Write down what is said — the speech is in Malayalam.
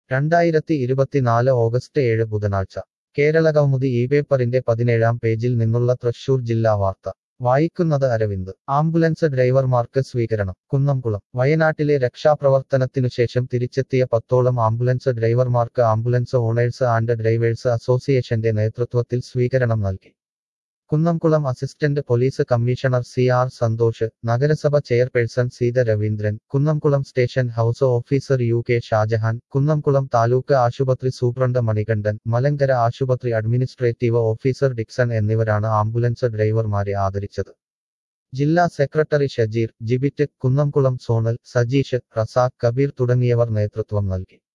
രണ്ടായിരത്തി ഇരുപത്തിനാല് ഓഗസ്റ്റ് ഏഴ് ബുധനാഴ്ച കേരളകൗമുദി ഈ പേപ്പറിന്റെ പതിനേഴാം പേജിൽ നിന്നുള്ള തൃശൂർ ജില്ലാ വാർത്ത വായിക്കുന്നത് അരവിന്ദ് ആംബുലൻസ് ഡ്രൈവർമാർക്ക് സ്വീകരണം കുന്നംകുളം വയനാട്ടിലെ രക്ഷാപ്രവർത്തനത്തിനുശേഷം തിരിച്ചെത്തിയ പത്തോളം ആംബുലൻസ് ഡ്രൈവർമാർക്ക് ആംബുലൻസ് ഓണേഴ്സ് ആൻഡ് ഡ്രൈവേഴ്സ് അസോസിയേഷന്റെ നേതൃത്വത്തിൽ സ്വീകരണം നൽകി Kunnamkulam assistant police commissioner C R Santhosh നഗരസഭ chairperson Seetha Raveendran Kunnamkulam station house officer U K Shajahan Kunnamkulam taluk ആശുപത്രി സൂപ്രണ്ട് മണികണ്ഠൻ മലങ്കര ആശുപത്രി അഡ്മിനിസ്ട്രേറ്റീവ് ഓഫീസർ ഡിക്സൺ എന്നിവരാണ് ആംബുലൻസ് ഡ്രൈവർമാരെ ആദരിച്ചത് ജില്ലാ സെക്രട്ടറി ഷജീർ ജിബിറ്റ് കുന്നംകുളം സോണൽ സജീഷ് റസാഖ് കബീർ തുടങ്ങിയവർ നേതൃത്വം നൽകി